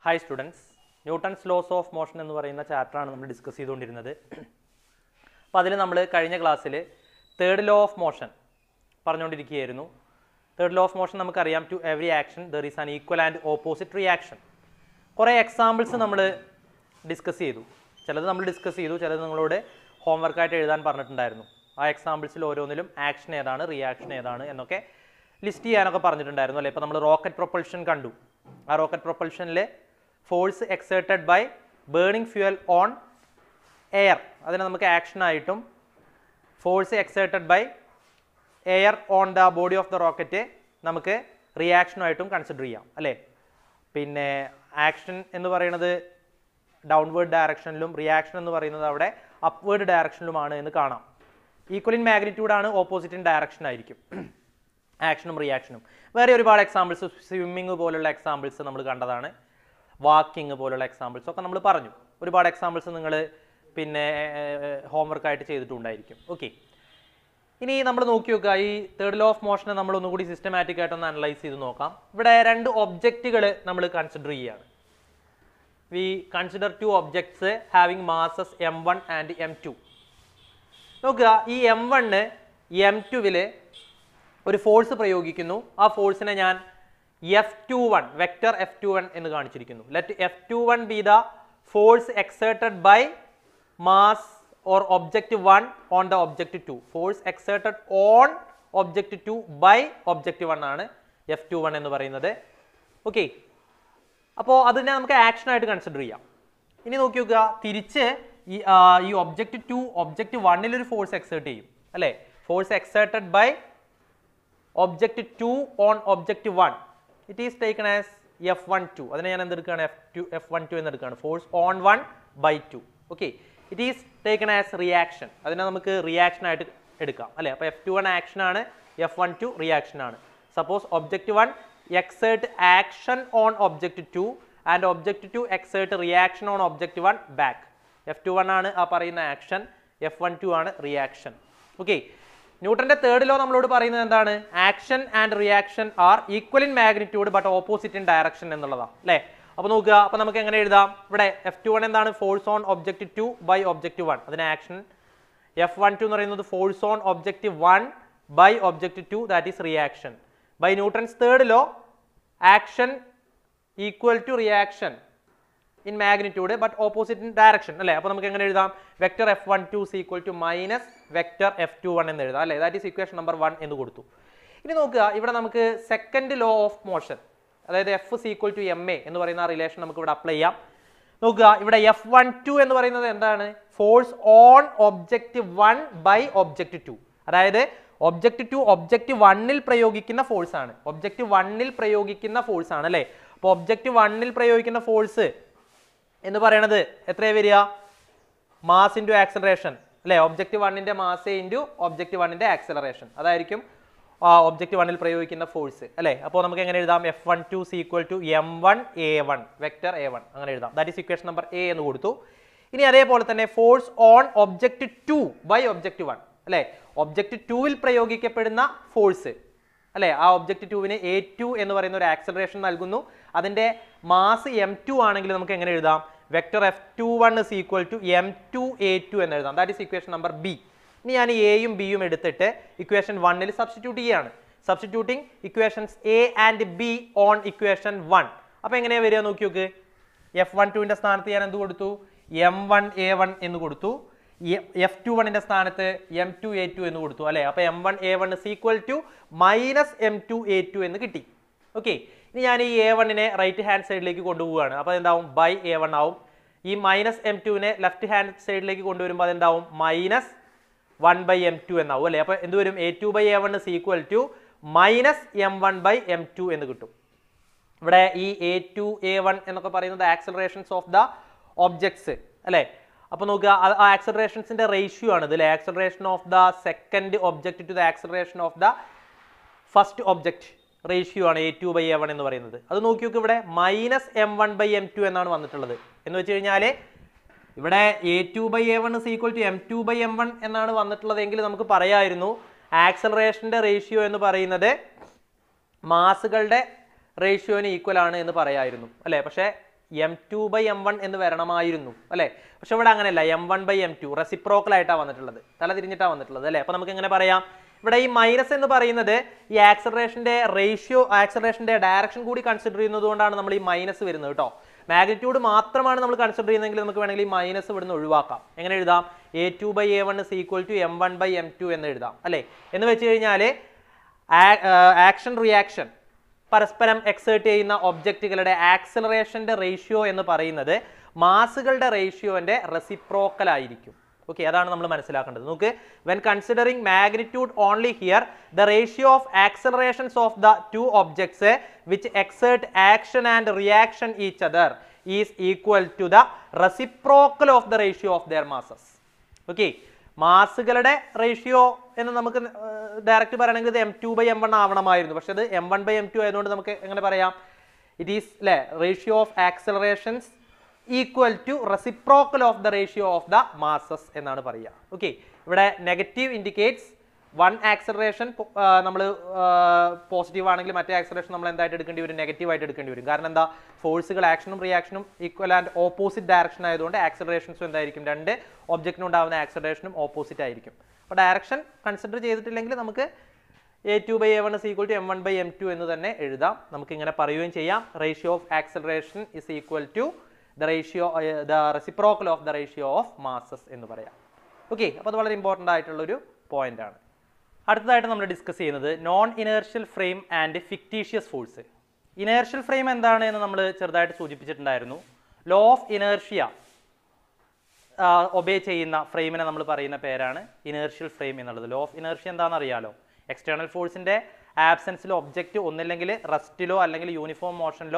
hi students Newton's laws of motion എന്ന് പറയുന്ന ചാപ്റ്ററാണ് നമ്മൾ ഡിസ്കസ് ചെയ്തുകൊണ്ടിരുന്നത് അപ്പോൾ അതിൽ നമ്മൾ കഴിഞ്ഞ ക്ലാസ്സിൽ തേർഡ് ലോ ഓഫ് മോഷൻ പറഞ്ഞുകൊണ്ടിരിക്കുകയായിരുന്നു തേർഡ് ലോ ഓഫ് മോഷൻ നമുക്കറിയാം to every action there is an equal and opposite reaction കുറേ എക്സാമ്പിൾസ് നമ്മൾ ഡിസ്കസ് ചെയ്തു ചിലത് നമ്മൾ ഡിസ്കസ് ചെയ്തു ചിലത് നിങ്ങളോട് ഹോംവർക്കായിട്ട് എഴുതാൻ പറഞ്ഞിട്ടുണ്ടായിരുന്നു ആ എക്സാമ്പിൾസിൽ ഓരോന്നിലും ആക്ഷൻ ഏതാണ് റിയാക്ഷൻ ഏതാണ് എന്നൊക്കെ ലിസ്റ്റ് ചെയ്യാനൊക്കെ പറഞ്ഞിട്ടുണ്ടായിരുന്നു അല്ലേ ഇപ്പോൾ നമ്മൾ റോക്കറ്റ് പ്രൊപ്പൽഷൻ കണ്ടു ആ റോക്കറ്റ് പ്രൊപ്പൽഷനിൽ force exerted by burning fuel on air അതിനെ നമുക്ക് ആക്ഷനായിട്ടും force exerted by air on the body of the rocket നമുക്ക് റിയാക്ഷനായിട്ടും കൺസിഡർ ചെയ്യാം അല്ലേ പിന്നെ ആക്ഷൻ എന്ന് പറയുന്നത് ഡൗൺവേർഡ് ഡയറക്ഷനിലും റിയാക്ഷൻ എന്ന് പറയുന്നത് അവിടെ അപ്വേർഡ് ഡയറക്ഷനിലുമാണ് എന്ന് കാണാം ഈക്വൽ ഇൻ മാഗ്നിറ്റ്യൂഡാണ് ഓപ്പോസിറ്റ് ഇൻ ഡയറക്ഷൻ ആയിരിക്കും ആക്ഷനും റിയാക്ഷനും വേറെ ഒരുപാട് എക്സാമ്പിൾസ് സ്വിമ്മിങ് പോലുള്ള എക്സാമ്പിൾസ് നമ്മൾ കണ്ടതാണ് വാക്കിംഗ് പോലുള്ള എക്സാമ്പിൾസ് ഒക്കെ നമ്മൾ പറഞ്ഞു ഒരുപാട് എക്സാമ്പിൾസ് നിങ്ങൾ പിന്നെ ഹോംവർക്കായിട്ട് ചെയ്തിട്ടുണ്ടായിരിക്കും ഓക്കെ ഇനി നമ്മൾ നോക്കി നോക്കുക ഈ തേർഡ് ലോ ഓഫ് മോഷനെ നമ്മൾ ഒന്നുകൂടി സിസ്റ്റമാറ്റിക് ആയിട്ടൊന്ന് അനലൈസ് ചെയ്ത് നോക്കാം ഇവിടെ രണ്ട് ഒബ്ജക്റ്റുകൾ നമ്മൾ കൺസിഡർ ചെയ്യുകയാണ് we consider two objects having masses m one and m two നോക്കുക ഈ എം വണ്ണ് എം ടുവിൽ ഒരു ഫോഴ്സ് പ്രയോഗിക്കുന്നു ആ ഫോഴ്സിനെ ഞാൻ F two one vector F two one എന്ന് കാണിച്ചിരിക്കുന്നു let F two one be the force exerted by mass or object one on the object two force exerted on object two by object one ആണ് F two one എന്ന് പറയുന്നത് okay അപ്പോൾ അതിനെ നമുക്ക് action ആയിട്ട് consider ചെയ്യാം ഇനി നോക്കി നോക്കുക തിരിച്ച് ഈ ആ, ഈ ഒബ്ജക്റ്റ് ടു ഒബ്ജക്റ്റ് വണ്ണിൽ ഒരു ഫോഴ്സ് എക്സേർട്ട് ചെയ്യും അല്ലേ force exerted by object two on object one it is taken as F one two അതിനെ ഞാൻ എന്തെടുക്കുകയാണ് F two F one two എന്നെടുക്കുകയാണ് force on one by two okay it is taken as reaction അതിനെ നമുക്ക് reaction ആയിട്ട് എടുക്കാം അല്ലേ അപ്പോൾ എഫ് ടു വൺ ആക്ഷൻ ആണ് എഫ് വൺ ടു റിയാക്ഷൻ ആണ് suppose object one exert action on object two and object two exert reaction on object one back F two one ആണ് ആ പറയുന്ന ആക്ഷൻ എഫ് വൺ ടു ആണ് reaction okay ന്യൂട്ടന്റെ third law നമ്മളോട് പറയുന്നത് എന്താണ് action and reaction are equal in magnitude but opposite in direction എന്നുള്ളതാണ് അല്ലേ അപ്പോൾ നോക്കുക അപ്പോൾ നമുക്ക് എങ്ങനെ എഴുതാം ഇവിടെ എഫ് ടു വൺ എന്താണ് force on object two by object one അതിന് ആക്ഷൻ എഫ് വൺ ടു എന്ന് പറയുന്നത് force on object one by object two that is reaction by Newton's third law action equal to reaction in magnitude but opposite in direction അല്ലേ അപ്പോൾ നമുക്ക് എങ്ങനെ എഴുതാം vector F one two C equal to minus vector F two one എന്ന് എഴുതാം അല്ലേ that is equation number one എന്ന് കൊടുത്തു ഇനി നോക്കുക ഇവിടെ നമുക്ക് സെക്കൻഡ് ലോ ഓഫ് മോഷൻ അതായത് F C equal to m a എന്ന് പറയുന്ന റിലേഷൻ നമുക്ക് ഇവിടെ അപ്ലൈ ചെയ്യാം നോക്കുക ഇവിടെ എഫ് വൺ ടു എന്ന് പറയുന്നത് എന്താണ് force on object one by object two അതായത് ഒബ്ജക്റ്റ് ടു ഒബ്ജക്റ്റ് വണ്ണിൽ പ്രയോഗിക്കുന്ന ഫോഴ്സ് ആണ് ഒബ്ജക്റ്റ് വണ്ണിൽ പ്രയോഗിക്കുന്ന ഫോഴ്സ് ആണ് അല്ലേ അപ്പോൾ ഒബ്ജക്റ്റ് വണ്ണിൽ പ്രയോഗിക്കുന്ന ഫോഴ്സ് എന്ന് പറയണത് എത്രയാണ് വരിക മാസ് ഇൻറ്റു ആക്സലറേഷൻ അല്ലേ ഒബ്ജക്റ്റ് വണ്ണിൻ്റെ മാസ് ഇൻറ്റു ഒബ്ജക്റ്റ് വണ്ണിൻ്റെ ആക്സലറേഷൻ അതായിരിക്കും ഒബ്ജക്റ്റ് വണ്ണിൽ പ്രയോഗിക്കുന്ന ഫോഴ്സ് അല്ലേ അപ്പോൾ നമുക്ക് എങ്ങനെ എഴുതാം F one two C equal to m one a one vector a one അങ്ങനെ എഴുതാം that is equation number a എന്ന് കൊടുത്തു ഇനി അതേപോലെ തന്നെ force on object two by object one അല്ലേ ഒബ്ജക്റ്റ് ടുവിൽ പ്രയോഗിക്കപ്പെടുന്ന ഫോഴ്സ് അല്ലേ ആ ഒബ്ജക്റ്റ് ടുവിന് എ ടു എന്ന് പറയുന്ന ഒരു ആക്സലറേഷൻ നൽകുന്നു അതിൻ്റെ മാസ് എം ടു ആണെങ്കിൽ നമുക്ക് എങ്ങനെ എഴുതാം vector F two one is equal to m two a two എന്ന് എഴുതാം that is equation number B ഇനി ഞാൻ എയും ബിയും എടുത്തിട്ട് ഇക്വേഷൻ വണ്ണിൽ സബ്സ്റ്റിറ്റ്യൂട്ട് ചെയ്യാണ് substituting equations A and B on equation one അപ്പോൾ എങ്ങനെയാണ് വരിക നോക്കി നോക്ക് എഫ് വൺ ടുവിൻ്റെ സ്ഥാനത്ത് ഞാൻ എന്ത് കൊടുത്തു എം വൺ എ വൺ എന്ന് കൊടുത്തു എഫ് ടു വണ്ണിന്റെ സ്ഥാനത്ത് എം ടു എ ടു എന്ന് കൊടുത്തു അല്ലേ അപ്പോൾ m one a one is equal to minus m two a two എന്ന് കിട്ടി ഓക്കെ ഇനി ഞാൻ ഈ എ വണ്ണിനെ റൈറ്റ് ഹാൻഡ് സൈഡിലേക്ക് കൊണ്ടുപോവുകയാണ് അപ്പോൾ എന്താവും ബൈ എ വൺ ആവും ഈ മൈനസ് എം ടുവിനെ ലെഫ്റ്റ് ഹാൻഡ് സൈഡിലേക്ക് കൊണ്ടുവരുമ്പോൾ അതെന്താവും minus one by m two എന്നാവും അല്ലേ അപ്പോൾ എന്ത് വരും a two by a one is equal to minus m one by m two എന്ന് കിട്ടും ഇവിടെ ഈ എ ടു എ വൺ എന്നൊക്കെ പറയുന്നത് ആക്സലറേഷൻസ് ഓഫ് ദ ഒബ്ജക്ട്സ് അല്ലേ അപ്പോൾ നോക്കുക ആ ആക്സലറേഷൻസിന്റെ റേഷ്യോ ആണ് ഇതിൽ acceleration of the second object to the acceleration of the first object ratio ആണ് a two by a one എന്ന് പറയുന്നത് അത് നോക്കി നോക്ക് ഇവിടെ minus m one by m two എന്നാണ് വന്നിട്ടുള്ളത് എന്ന് വെച്ച് കഴിഞ്ഞാൽ ഇവിടെ a two by a one is equal to m two by m one എന്നാണ് വന്നിട്ടുള്ളത് എങ്കിൽ നമുക്ക് പറയായിരുന്നു ആക്സലറേഷൻ്റെ റേഷ്യോ എന്ന് പറയുന്നത് മാസുകളുടെ റേഷ്യോന് ഈക്വൽ ആണ് എന്ന് പറയായിരുന്നു അല്ലേ പക്ഷേ m two by m one എന്ന് വരണമായിരുന്നു അല്ലേ പക്ഷെ ഇവിടെ അങ്ങനെയല്ല m one by m two റെസിപ്രോക്കലായിട്ടാണ് വന്നിട്ടുള്ളത് തല തിരിഞ്ഞിട്ടാണ് വന്നിട്ടുള്ളത് അല്ലേ അപ്പോൾ നമുക്ക് എങ്ങനെ പറയാം ഇവിടെ ഈ മൈനസ് എന്ന് പറയുന്നത് ഈ ആക്സലറേഷന്റെ റേഷ്യോ ആക്സലറേഷന്റെ ഡയറക്ഷൻ കൂടി കൺസിഡർ ചെയ്യുന്നത് കൊണ്ടാണ് നമ്മൾ ഈ മൈനസ് വരുന്നത് കേട്ടോ മാഗ്നിറ്റ്യൂഡ് മാത്രമാണ് നമ്മൾ കൺസിഡർ ചെയ്യുന്നതെങ്കിൽ നമുക്ക് വേണമെങ്കിൽ ഈ മൈനസ് ഇവിടുന്ന് ഒഴിവാക്കാം എങ്ങനെ എഴുതാം a two by a one is equal to m one by m two എന്ന് എഴുതാം അല്ലേ എന്ന് വെച്ച് കഴിഞ്ഞാൽ ആക്ഷൻ റിയാക്ഷൻ പരസ്പരം എക്സേർട്ട് ചെയ്യുന്ന ഒബ്ജക്റ്റുകളുടെ ആക്സലറേഷന്റെ റേഷ്യോ എന്ന് പറയുന്നത് മാസുകളുടെ റേഷ്യോന്റെ റെസിപ്രോക്കൽ ആയിരിക്കും ഓക്കെ അതാണ് നമ്മൾ മനസ്സിലാക്കേണ്ടത് നോക്ക് when considering magnitude only here the ratio of accelerations of the two objects which exert action and reaction each other is equal to the reciprocal of the ratio of their masses okay മാസുകളുടെ ratio എന്ന് നമുക്ക് direct പറയണമെങ്കിൽ ഇത് m two by m one ആവണമായിരുന്നു പക്ഷെ അത് m one by m two ആയതുകൊണ്ട് നമുക്ക് എങ്ങനെ പറയാം ഇറ്റ് ഈസ് അല്ലേ ratio of accelerations equal to reciprocal of the ratio of the masses എന്നാണ് പറയുക ഓക്കെ ഇവിടെ നെഗറ്റീവ് ഇൻഡിക്കേറ്റ്സ് വൺ ആക്സലറേഷൻ നമ്മൾ പോസിറ്റീവ് ആണെങ്കിൽ മറ്റേ ആക്സലറേഷൻ നമ്മൾ എന്തായിട്ട് എടുക്കേണ്ടി വരും നെഗറ്റീവ് ആയിട്ട് എടുക്കേണ്ടി വരും കാരണം എന്താ ഫോഴ്സുകൾ ആക്ഷനും റിയാക്ഷനും ഈക്വൽ ആൻഡ് ഓപ്പോസിറ്റ് ഡയറക്ഷൻ ആയതുകൊണ്ട് ആക്സലറേഷൻസും എന്തായിരിക്കും രണ്ട് ഒബ്ജക്റ്റിന് ഉണ്ടാകുന്ന ആക്സലറേഷനും ഓപ്പോസിറ്റ് ആയിരിക്കും അപ്പോൾ ഡയറക്ഷൻ കൺസിഡർ ചെയ്തിട്ടില്ലെങ്കിൽ നമുക്ക് a two by a one is equal to m one by m two എന്ന് തന്നെ എഴുതാം നമുക്ക് ഇങ്ങനെ പറയുകയും ചെയ്യാം ratio of acceleration is equal to the ratio the reciprocal of the ratio of masses എന്ന് പറയാം ഓക്കെ അപ്പോൾ അത് വളരെ ഇമ്പോർട്ടൻ്റ് ആയിട്ടുള്ളൊരു പോയിന്റ് ആണ് അടുത്തതായിട്ട് നമ്മൾ ഡിസ്കസ് ചെയ്യുന്നത് non inertial frame and fictitious force inertial frame എന്താണ് എന്ന് നമ്മൾ ചെറുതായിട്ട് സൂചിപ്പിച്ചിട്ടുണ്ടായിരുന്നു ലോ ഓഫ് ഇനേർഷ്യ ഒബേ ചെയ്യുന്ന ഫ്രെയിമിനെ നമ്മൾ പറയുന്ന പേരാണ് ഇനേർഷ്യൽ ഫ്രെയിം എന്നുള്ളത് ലോ ഓഫ് ഇനേർഷ്യ എന്താണെന്ന് അറിയാലോ എക്സ്റ്റേണൽ ഫോഴ്സിന്റെ ആബ്സെൻസിൽ ഒബ്ജക്റ്റ് ഒന്നില്ലെങ്കിൽ റെസ്റ്റിലോ അല്ലെങ്കിൽ യൂണിഫോം മോഷനിലോ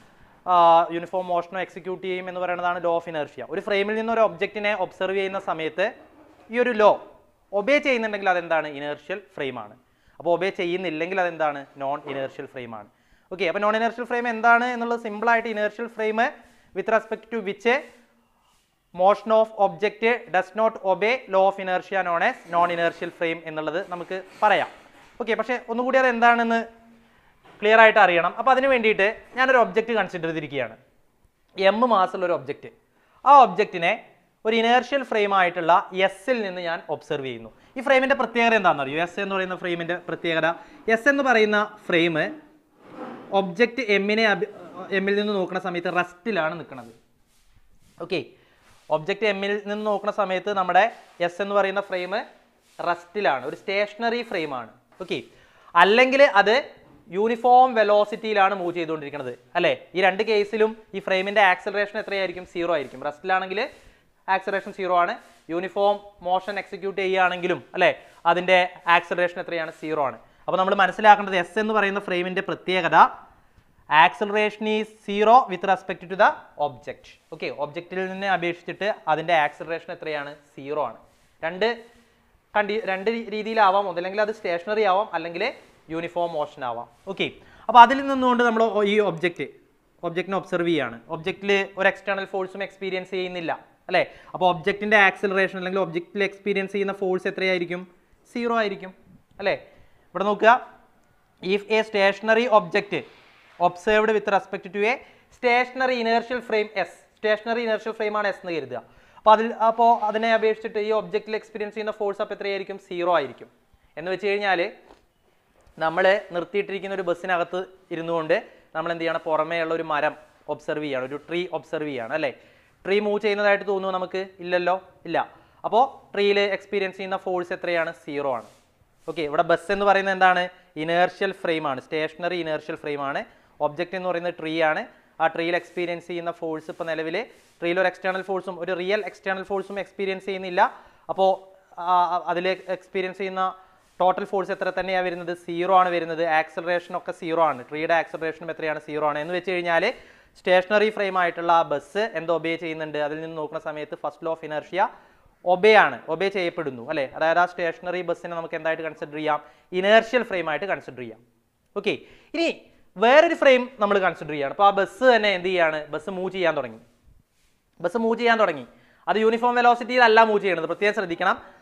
യൂണിഫോം മോഷനോ എക്സിക്യൂട്ട് ചെയ്യും എന്ന് പറയുന്നതാണ് ലോ ഓഫ് ഇനേർഷ്യ ഒരു ഫ്രെയിമിൽ നിന്ന് ഒരു ഒബ്ജക്റ്റിനെ ഒബ്സർവ് ചെയ്യുന്ന സമയത്ത് ഈ ഒരു ലോ ഒബേ ചെയ്യുന്നുണ്ടെങ്കിൽ അതെന്താണ് ഇനേർഷ്യൽ ഫ്രെയിമാണ് അപ്പോൾ ഒബേ ചെയ്യുന്നില്ലെങ്കിൽ അതെന്താണ് നോൺ ഇനേർഷ്യൽ ഫ്രെയിമാണ് ഓക്കെ അപ്പോൾ നോൺ ഇനേർഷ്യൽ ഫ്രെയിം എന്താണ് എന്നുള്ളത് സിമ്പിളായിട്ട് inertial frame with respect to which motion of object does not obey law of inertia non is non inertial frame എന്നുള്ളത് നമുക്ക് പറയാം ഓക്കെ പക്ഷേ ഒന്നുകൂടി അത് എന്താണെന്ന് ക്ലിയർ ആയിട്ട് അറിയണം അപ്പോൾ അതിന് വേണ്ടിയിട്ട് ഞാനൊരു ഒബ്ജക്റ്റ് കൺസിഡർ ചെയ്തിരിക്കുകയാണ് എം മാസമുള്ള ഒരു ഒബ്ജക്റ്റ് ആ ഒബ്ജക്റ്റിനെ ഒരു ഇനേർഷ്യൽ ഫ്രെയിം ആയിട്ടുള്ള എസ്സിൽ നിന്ന് ഞാൻ ഒബ്സർവ് ചെയ്യുന്നു ഈ ഫ്രെയിമിന്റെ പ്രത്യേകത എന്താണെന്ന് അറിയോ എസ് എന്ന് പറയുന്ന ഫ്രെയിമിന്റെ പ്രത്യേകത എസ് എന്ന് പറയുന്ന ഫ്രെയിം ഒബ്ജക്റ്റ് എമ്മിനെ എമ്മിൽ നിന്ന് നോക്കുന്ന സമയത്ത് റെസ്റ്റിലാണ് നിൽക്കുന്നത് ഓക്കെ ഒബ്ജക്റ്റ് എമ്മിൽ നിന്ന് നോക്കുന്ന സമയത്ത് നമ്മുടെ എസ് എന്ന് പറയുന്ന ഫ്രെയിം റെസ്റ്റിലാണ് ഒരു സ്റ്റേഷനറി ഫ്രെയിമാണ് ഓക്കെ അല്ലെങ്കിൽ അത് യൂണിഫോം വെലോസിറ്റിയിലാണ് മൂവ് ചെയ്തുകൊണ്ടിരിക്കുന്നത് അല്ലേ ഈ രണ്ട് കേസിലും ഈ ഫ്രെയിമിന്റെ ആക്സലറേഷൻ എത്രയായിരിക്കും സീറോ ആയിരിക്കും റെസ്റ്റിലാണെങ്കിൽ ആക്സലറേഷൻ സീറോ ആണ് യൂണിഫോം മോഷൻ എക്സിക്യൂട്ട് ചെയ്യുകയാണെങ്കിലും അല്ലേ അതിന്റെ ആക്സലറേഷൻ എത്രയാണ് സീറോ ആണ് അപ്പോൾ നമ്മൾ മനസ്സിലാക്കേണ്ടത് എസ് എന്ന് പറയുന്ന ഫ്രെയിമിന്റെ പ്രത്യേകത acceleration is zero with respect to the object okay ഒബ്ജക്റ്റിൽ നിന്ന് അപേക്ഷിച്ചിട്ട് അതിന്റെ ആക്സലറേഷൻ എത്രയാണ് സീറോ ആണ് രണ്ട് കണ്ടി രണ്ട് രീ- രീതിയിലാവാം ഒന്നല്ലെങ്കിൽ അത് സ്റ്റേഷനറി ആവാം അല്ലെങ്കിൽ യൂണിഫോം മോഷൻ ആവാം ഓക്കെ അപ്പോൾ അതിൽ നിന്നുകൊണ്ട് നമ്മൾ ഈ ഒബ്ജക്റ്റ് ഒബ്ജക്റ്റിനെ ഒബ്സർവ് ചെയ്യാണ് ഒബ്ജക്റ്റിൽ ഒരു എക്സ്റ്റേണൽ ഫോഴ്സും എക്സ്പീരിയൻസ് ചെയ്യുന്നില്ല അല്ലേ അപ്പോൾ ഒബ്ജക്റ്റിന്റെ ആക്സലറേഷൻ അല്ലെങ്കിൽ ഒബ്ജക്റ്റിൽ എക്സ്പീരിയൻസ് ചെയ്യുന്ന ഫോഴ്സ് എത്രയായിരിക്കും സീറോ ആയിരിക്കും അല്ലേ ഇവിടെ നോക്കുക if a stationary object observed with respect to a stationary inertial frame S stationary inertial frame ആണ് എസ് എന്ന് കരുതുക അപ്പോൾ അതിൽ അപ്പോൾ അതിനെ അപേക്ഷിച്ചിട്ട് ഈ ഒബ്ജക്റ്റിൽ എക്സ്പീരിയൻസ് ചെയ്യുന്ന ഫോഴ്സ് അപ്പോൾ എത്രയായിരിക്കും സീറോ ആയിരിക്കും എന്ന് വെച്ച് കഴിഞ്ഞാൽ നമ്മൾ നിർത്തിയിട്ടിരിക്കുന്ന ഒരു ബസ്സിനകത്ത് ഇരുന്നുകൊണ്ട് നമ്മൾ എന്ത് ചെയ്യണം പുറമേ ഉള്ള ഒരു മരം ഒബ്സർവ് ചെയ്യണം ഒരു ട്രീ ഒബ്സർവ് ചെയ്യണം അല്ലേ ട്രീ മൂവ് ചെയ്യുന്നതായിട്ട് തോന്നുന്നു നമുക്ക് ഇല്ലല്ലോ ഇല്ല അപ്പോൾ ട്രീയിൽ എക്സ്പീരിയൻസ് ചെയ്യുന്ന ഫോഴ്സ് എത്രയാണ് സീറോ ആണ് ഓക്കെ ഇവിടെ ബസ് എന്ന് പറയുന്നത് എന്താണ് ഇനേർഷ്യൽ ഫ്രെയിം ആണ് സ്റ്റേഷനറി ഇനേർഷ്യൽ ഫ്രെയിം ആണ് ഒബ്ജക്റ്റ് എന്ന് പറയുന്നത് ട്രീ ആണ് ആ ട്രീയിൽ എക്സ്പീരിയൻസ് ചെയ്യുന്ന ഫോഴ്സ് ഇപ്പോൾ നിലവിൽ ട്രീയിൽ ഒരു എക്സ്റ്റേണൽ ഫോഴ്സും ഒരു റിയൽ എക്സ്റ്റേണൽ ഫോഴ്സും എക്സ്പീരിയൻസ് ചെയ്യുന്നില്ല അപ്പോൾ അതിൽ എക്സ്പീരിയൻസ് ചെയ്യുന്ന ടോട്ടൽ ഫോഴ്സ് എത്ര തന്നെയാണ് വരുന്നത് സീറോ ആണ് വരുന്നത് ആക്സലറേഷൻ ഒക്കെ സീറോ ആണ് ട്രീയുടെ ആക്സലറേഷനും എത്രയാണ് സീറോ ആണ് എന്ന് വെച്ച് കഴിഞ്ഞാൽ സ്റ്റേഷനറി ഫ്രെയിം ആയിട്ടുള്ള ആ ബസ് എന്ത് ഒബേ ചെയ്യുന്നുണ്ട് അതിൽ നിന്ന് നോക്കുന്ന സമയത്ത് first law of inertia obey ആണ് ഒബേ ചെയ്യപ്പെടുന്നു അല്ലേ അതായത് ആ സ്റ്റേഷനറി ബസ്സിനെ നമുക്ക് എന്തായിട്ട് കൺസിഡർ ചെയ്യാം ഇനേർഷ്യൽ ഫ്രെയിം ആയിട്ട് കൺസിഡർ ചെയ്യാം ഓക്കെ ഇനി വേറൊരു ഫ്രെയിം നമ്മൾ കൺസിഡർ ചെയ്യാണ് അപ്പോൾ ആ ബസ് തന്നെ എന്ത് ചെയ്യാണ് ബസ് മൂവ് ചെയ്യാൻ തുടങ്ങി ബസ് മൂവ് ചെയ്യാൻ തുടങ്ങി അത് യൂണിഫോം വെലോസിറ്റിയിലല്ല മൂവ് ചെയ്യുന്നത് പ്രത്യേകം ശ്രദ്ധിക്കണം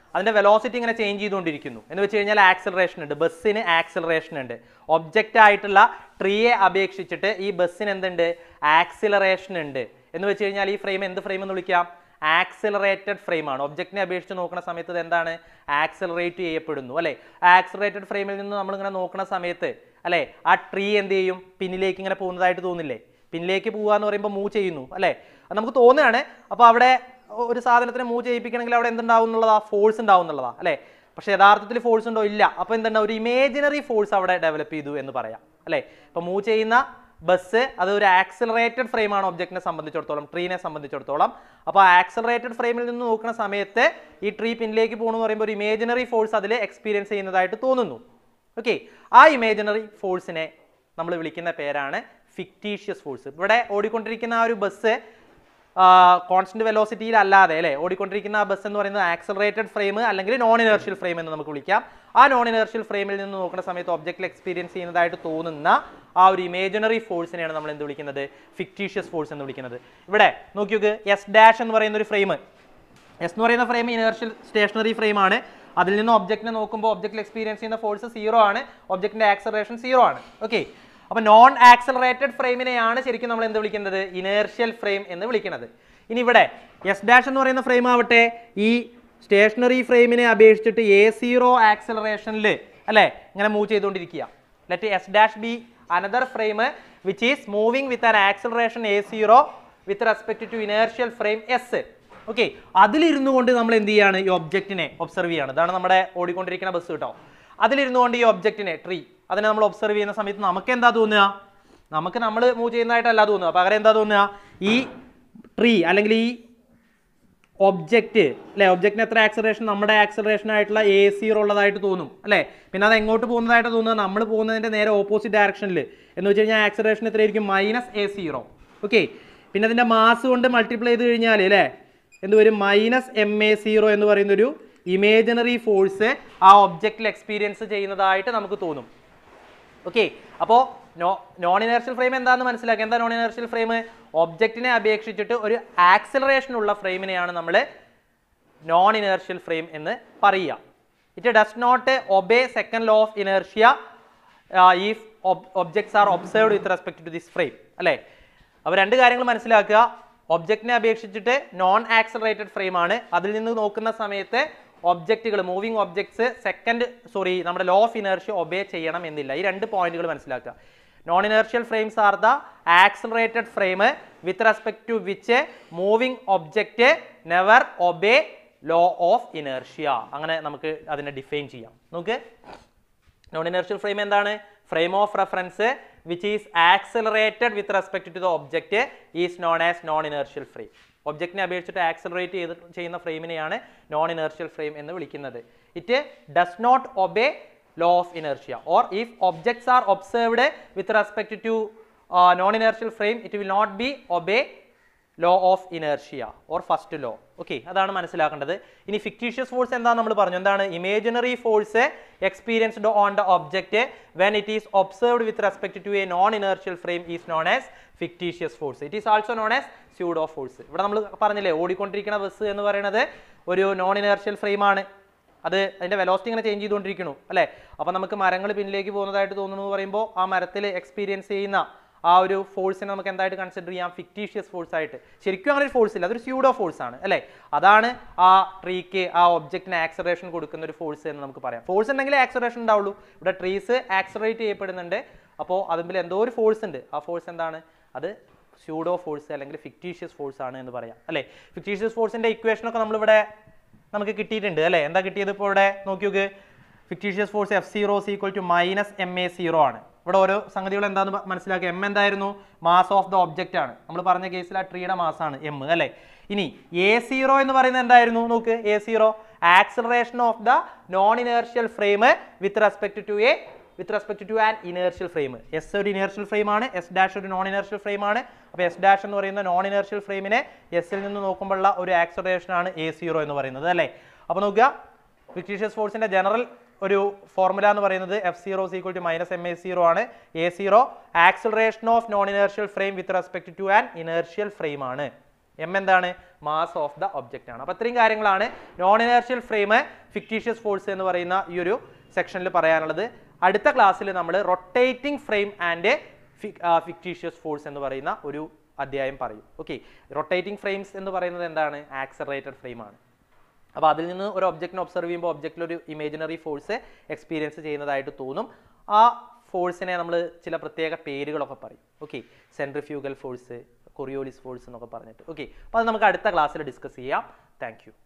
അതിന്റെ വെലോസിറ്റി ഇങ്ങനെ ചേഞ്ച് ചെയ്തുകൊണ്ടിരിക്കുന്നു എന്ന് വെച്ച് കഴിഞ്ഞാൽ ആക്സലറേഷൻ ഉണ്ട് ബസ്സിന് ആക്സലറേഷൻ ഉണ്ട് ഒബ്ജക്റ്റ് ആയിട്ടുള്ള ട്രീയെ അപേക്ഷിച്ചിട്ട് ഈ ബസ്സിന് എന്തുണ്ട് ആക്സിലറേഷൻ ഉണ്ട് എന്ന് വെച്ച് കഴിഞ്ഞാൽ ഈ ഫ്രെയിം എന്ത് ഫ്രെയിം എന്ന് വിളിക്കാം ആക്സിലറേറ്റഡ് ഫ്രെയിം ആണ് ഒബ്ജക്റ്റിനെ അപേക്ഷിച്ച് നോക്കുന്ന സമയത്ത് ഇത് എന്താണ് ആക്സിലറേറ്റ് ചെയ്യപ്പെടുന്നു അല്ലെ ആക്സിലറേറ്റഡ് ഫ്രെയിമിൽ നിന്ന് നമ്മൾ ഇങ്ങനെ നോക്കുന്ന സമയത്ത് അല്ലെ ആ ട്രീ എന്ത് ചെയ്യും പിന്നിലേക്ക് ഇങ്ങനെ പോകുന്നതായിട്ട് തോന്നില്ലേ പിന്നിലേക്ക് പോവുക എന്ന് പറയുമ്പോൾ മൂവ് ചെയ്യുന്നു അല്ലെ അത് നമുക്ക് തോന്നുകയാണ് അപ്പോൾ അവിടെ ഒരു സാധനത്തിനെ മൂവ് ചെയ്യിപ്പിക്കണമെങ്കിൽ അവിടെ എന്തുണ്ടാവും എന്നുള്ളതാ ഫോഴ്സ് ഉണ്ടാവും എന്നുള്ളതാ അല്ലെ പക്ഷെ യഥാർത്ഥത്തിൽ ഫോഴ്സ് ഉണ്ടോ ഇല്ല അപ്പോൾ എന്തുണ്ടാവും ഒരു ഇമേജിനറി ഫോഴ്സ് അവിടെ ഡെവലപ്പ് ചെയ്തു എന്ന് പറയാം അല്ലെ ഇപ്പൊ മൂവ് ചെയ്യുന്ന ബസ് അത് ഒരു ആക്സിലറേറ്റഡ് ഫ്രെയിമാണ് ഒബ്ജക്റ്റിനെ സംബന്ധിച്ചിടത്തോളം ട്രീനെ സംബന്ധിച്ചിടത്തോളം അപ്പോൾ ആക്സിലറേറ്റഡ് ഫ്രെയിമിൽ നിന്ന് നോക്കുന്ന സമയത്ത് ഈ ട്രീ പിന്നിലേക്ക് പോകണമെന്ന് പറയുമ്പോൾ ഒരു ഇമേജിനറി ഫോഴ്സ് അതിൽ എക്സ്പീരിയൻസ് ചെയ്യുന്നതായിട്ട് തോന്നുന്നു ഓക്കെ ആ ഇമേജിനറി ഫോഴ്സിനെ നമ്മൾ വിളിക്കുന്ന പേരാണ് ഫിക്റ്റീഷ്യസ് ഫോഴ്സ് ഇവിടെ ഓടിക്കൊണ്ടിരിക്കുന്ന ആ ഒരു ബസ് കോൺസ്റ്റന്റ് വെലോസിറ്റിയിൽ അല്ലാതെ അല്ലേ ഓടിക്കൊണ്ടിരിക്കുന്ന ആ ബസ് എന്ന് പറയുന്നത് ആക്സലറേറ്റഡ് ഫ്രെയിം അല്ലെങ്കിൽ നോൺ ഇനേർഷ്യൽ ഫ്രെയിം എന്ന് നമുക്ക് വിളിക്കാം ആ നോൺ ഇനേർഷ്യൽ ഫ്രെയിമിൽ നിന്ന് നോക്കുന്ന സമയത്ത് ഒബ്ജക്റ്റിൽ എക്സ്പീരിയൻസ് ചെയ്യുന്നതായിട്ട് തോന്നുന്ന ആ ഒരു ഇമേജിനറി ഫോഴ്സിനെയാണ് നമ്മൾ എന്ത് വിളിക്കുന്നത് ഫിക്റ്റീഷ്യസ് ഫോഴ്സ് എന്ന് വിളിക്കുന്നത് ഇവിടെ നോക്കി നോക്ക് എസ് ഡാഷ് എന്ന് പറയുന്ന ഒരു ഫ്രെയിം എസ് എന്ന് പറയുന്ന ഫ്രെയിം ഇനേർഷ്യൽ സ്റ്റേഷനറി ഫ്രെയിം ആണ് അതിൽ നിന്ന് ഒബ്ജക്റ്റിനെ നോക്കുമ്പോൾ ഒബ്ജക്റ്റിൽ എക്സ്പീരിയൻസ് ചെയ്യുന്ന ഫോഴ്സ് സീറോ ആണ് ഒബ്ജക്റ്റിന്റെ ആക്സലറേഷൻ സീറോ ആണ് ഓക്കെ അപ്പോൾ നോൺ ആക്സലറേറ്റഡ് ഫ്രെയിമിനെയാണ് ശരിക്കും നമ്മൾ എന്ത് വിളിക്കുന്നത് ഇനേർഷ്യൽ ഫ്രെയിം എന്ന് വിളിക്കുന്നത് ഇനി ഇവിടെ എസ് ഡാഷ് എന്ന് പറയുന്ന ഫ്രെയിം ആവട്ടെ ഈ സ്റ്റേഷനറി ഫ്രെയിമിനെ അപേക്ഷിച്ചിട്ട് എ സീറോ ആക്സലറേഷനിൽ അല്ലേ ഇങ്ങനെ മൂവ് ചെയ്തുകൊണ്ടിരിക്കുക let S dash be another frame which is moving with an acceleration a zero with respect to inertial frame S okay അതിലിരുന്നു കൊണ്ട് നമ്മൾ എന്ത് ചെയ്യാണ് ഈ ഒബ്ജക്റ്റിനെ ഒബ്സർവ് ചെയ്യാണ് ഇതാണ് നമ്മുടെ ഓടിക്കൊണ്ടിരിക്കുന്ന ബസ് കേട്ടോ അതിലിരുന്നു കൊണ്ട് ഈ ഒബ്ജക്റ്റിനെ ട്രീ അതിനെ നമ്മൾ ഒബ്സർവ് ചെയ്യുന്ന സമയത്ത് നമുക്ക് എന്താ തോന്നുക നമുക്ക് നമ്മൾ മൂവ് ചെയ്യുന്നതായിട്ടല്ല തോന്നുക പകരം എന്താ തോന്നുക ഈ ട്രീ അല്ലെങ്കിൽ ഈ ഒബ്ജക്റ്റ് അല്ലെ ഒബ്ജക്റ്റിന് എത്ര ആക്സലറേഷൻ നമ്മുടെ ആക്സലറേഷൻ ആയിട്ടുള്ള എ സീറോ ഉള്ളതായിട്ട് തോന്നും അല്ലേ പിന്നെ അത് എങ്ങോട്ട് പോകുന്നതായിട്ട് തോന്നുന്നത് നമ്മൾ പോകുന്നതിന്റെ നേരെ ഓപ്പോസിറ്റ് ഡയറക്ഷനിൽ എന്ന് വെച്ച് കഴിഞ്ഞാൽ ആക്സലറേഷൻ എത്രയായിരിക്കും മൈനസ് എ സീറോ ഓക്കെ പിന്നെ അതിന്റെ മാസ് കൊണ്ട് മൾട്ടിപ്ലൈ ചെയ്ത് കഴിഞ്ഞാൽ അല്ലേ എന്ത് വരും മൈനസ് എം എ സീറോ എന്ന് പറയുന്ന ഒരു ഇമേജിനറി ഫോഴ്സ് ആ ഒബ്ജക്റ്റിൽ എക്സ്പീരിയൻസ് ചെയ്യുന്നതായിട്ട് നമുക്ക് തോന്നും ഓക്കെ അപ്പോൾ നോ നോൺ ഇനേർഷ്യൽ ഫ്രെയിം എന്താണെന്ന് മനസ്സിലാക്കുക എന്താ നോൺ ഇനേർഷ്യൽ ഫ്രെയിം ഒബ്ജക്റ്റിനെ അപേക്ഷിച്ചിട്ട് ഒരു ആക്സിലറേഷൻ ഉള്ള ഫ്രെയിമിനെയാണ് നമ്മൾ നോൺ ഇനേർഷ്യൽ ഫ്രെയിം എന്ന് പറയുക it does not obey second law of inertia if objects are observed with respect to this frame അല്ലേ അപ്പോൾ രണ്ട് കാര്യങ്ങൾ മനസ്സിലാക്കുക ഒബ്ജക്റ്റിനെ അപേക്ഷിച്ചിട്ട് നോൺ ആക്സലറേറ്റഡ് ഫ്രെയിം ആണ് അതിൽ നിന്ന് നോക്കുന്ന സമയത്ത് ഒബ്ജക്റ്റുകൾ മൂവിങ് ഒബ്ജക്ട്സ് സെക്കൻഡ് സോറി നമ്മുടെ ലോ ഓഫ് ഇനേർഷ്യ ഒബേ ചെയ്യണം എന്നില്ല ഈ രണ്ട് പോയിന്റുകൾ മനസ്സിലാക്കുക non inertial frames are the accelerated frame with respect to which moving object never obey law of inertia അങ്ങനെ നമുക്ക് അതിനെ ഡിഫൈൻ ചെയ്യാം നോക്ക് നോൺ ഇനേർഷ്യൽ ഫ്രെയിം എന്താണ് frame of reference which is accelerated with respect to the object is known as non inertial frame ഒബ്ജക്റ്റിനെ അപേക്ഷിച്ചിട്ട് accelerate ചെയ്ത് ചെയ്യുന്ന ഫ്രെയിമിനെയാണ് നോൺ ഇനേർഷ്യൽ ഫ്രെയിം എന്ന് വിളിക്കുന്നത് it does not obey law of inertia or if objects are observed with respect to non inertial frame it will not be obey law of inertia or first law okay അതാണ് മനസ്സിലാക്കേണ്ടത് ഇനി fictitious force എന്താണെന്ന് നമ്മൾ പറഞ്ഞു എന്താണ് imaginary force experienced on the object when it is observed with respect to a non inertial frame is known as fictitious force it is also known as pseudo force ഇവിടെ നമ്മൾ പറഞ്ഞില്ലേ ഓടിക്കൊണ്ടിരിക്കുന്ന bus എന്ന് പറയുന്നത് ഒരു നോൺ ഇനേർഷ്യൽ ഫ്രെയിം ആണ് അത് അതിന്റെ വെലോസിറ്റി ഇങ്ങനെ ചേഞ്ച് ചെയ്തുകൊണ്ടിരിക്കുന്നു അല്ലേ അപ്പോൾ നമുക്ക് മരങ്ങൾ പിന്നിലേക്ക് പോകുന്നതായിട്ട് തോന്നുന്നു എന്ന് പറയുമ്പോൾ ആ മരത്തിൽ എക്സ്പീരിയൻസ് ചെയ്യുന്ന ആ ഒരു ഫോഴ്സിനെ നമുക്ക് എന്തായിട്ട് കൺസിഡർ ചെയ്യാം ഫിക്റ്റീഷ്യസ് ഫോഴ്സ് ആയിട്ട് ശരിക്കും അങ്ങനെ ഒരു ഫോഴ്സ് ഇല്ല അതൊരു സ്യൂഡോ ഫോഴ്സ് ആണ് അല്ലേ അതാണ് ആ ട്രീക്ക് ആ ഒബ്ജക്റ്റിന് ആക്സലറേഷൻ കൊടുക്കുന്ന ഒരു ഫോഴ്സ് എന്ന് നമുക്ക് പറയാം ഫോഴ്സ് ഉണ്ടെങ്കിൽ ആക്സലറേഷൻ ഉണ്ടാവുള്ളൂ ഇവിടെ ട്രീസ് ആക്സലറേറ്റ് ചെയ്യപ്പെടുന്നുണ്ട് അപ്പോൾ അതിൽ എന്തോ ഒരു ഫോഴ്സ് ഉണ്ട് ആ ഫോഴ്സ് എന്താണ് അത് സ്യൂഡോ ഫോഴ്സ് അല്ലെങ്കിൽ ഫിക്റ്റീഷ്യസ് ഫോഴ്സ് ആണ് എന്ന് പറയാം അല്ലേ ഫിക്റ്റീഷ്യസ് ഫോഴ്സിന്റെ ഇക്വേഷൻ ഒക്കെ നമ്മളിവിടെ നമുക്ക് കിട്ടിയിട്ടുണ്ട് അല്ലേ എന്താ കിട്ടിയത് ഇപ്പോൾ ഇവിടെ നോക്കി നോക്ക് fictitious force F zero equal to minus m a zero ആണ് ഇവിടെ ഓരോ സംഗതികൾ എന്താണെന്ന് മനസ്സിലാക്കുക എം എന്തായിരുന്നു മാസ് ഓഫ് ദ ഒബ്ജക്റ്റ് ആണ് നമ്മൾ പറഞ്ഞ കേസിൽ ആ ട്രീയുടെ മാസാണ് എം അല്ലേ ഇനി എ സീറോ എന്ന് പറയുന്നത് എന്തായിരുന്നു നോക്ക് a zero acceleration of the non inertial frame with respect to a with respect to an inertial frame S ഒരു ഇനേർഷ്യൽ ഫ്രെയിം ആണ് എസ് ഡാഷ് ഒരു നോൺ ഇനേർഷ്യൽ ഫ്രെയിം ആണ് അപ്പോൾ എസ് ഡാഷ് എന്ന് പറയുന്ന നോൺ ഇനേർഷ്യൽ ഫ്രെയിമിനെ എസിൽ നിന്ന് നോക്കുമ്പോഴുള്ള ഒരു ആക്സലറേഷൻ ആണ് എ സീറോ എന്ന് പറയുന്നത് അല്ലേ അപ്പോൾ നോക്കുക ഫിക്റ്റീഷ്യസ് ഫോഴ്സിന്റെ ജനറൽ ഒരു ഫോർമുല എന്ന് പറയുന്നത് F zero equal to minus m a zero ആണ് a zero acceleration of non inertial frame with respect to an inertial frame ആണ് എം എന്താണ് മാസ് ഓഫ് ദ ഒബ്ജക്റ്റ് ആണ് അപ്പോൾ ഇത്രയും കാര്യങ്ങളാണ് non inertial frame fictitious force എന്ന് പറയുന്ന ഈ ഒരു സെക്ഷനിൽ പറയാനുള്ളത് അടുത്ത ക്ലാസ്സിൽ നമ്മൾ rotating frame and fictitious force എന്ന് പറയുന്ന ഒരു അധ്യായം പറയും ഓക്കെ റൊട്ടേറ്റിംഗ് ഫ്രെയിംസ് എന്ന് പറയുന്നത് എന്താണ് ആക്സറേറ്റഡ് ഫ്രെയിം ആണ് അപ്പോൾ അതിൽ നിന്ന് ഒരു ഒബ്ജക്റ്റിനെ ഒബ്സർവ് ചെയ്യുമ്പോൾ ഒബ്ജക്റ്റിൽ ഒരു ഇമേജിനറി ഫോഴ്സ് എക്സ്പീരിയൻസ് ചെയ്യുന്നതായിട്ട് തോന്നും ആ ഫോഴ്സിനെ നമ്മൾ ചില പ്രത്യേക പേരുകളൊക്കെ പറയും okay centrifugal force Coriolis force എന്നൊക്കെ പറഞ്ഞിട്ട് ഓക്കെ അപ്പോൾ അത് നമുക്ക് അടുത്ത ക്ലാസ്സിൽ ഡിസ്കസ് ചെയ്യാം താങ്ക്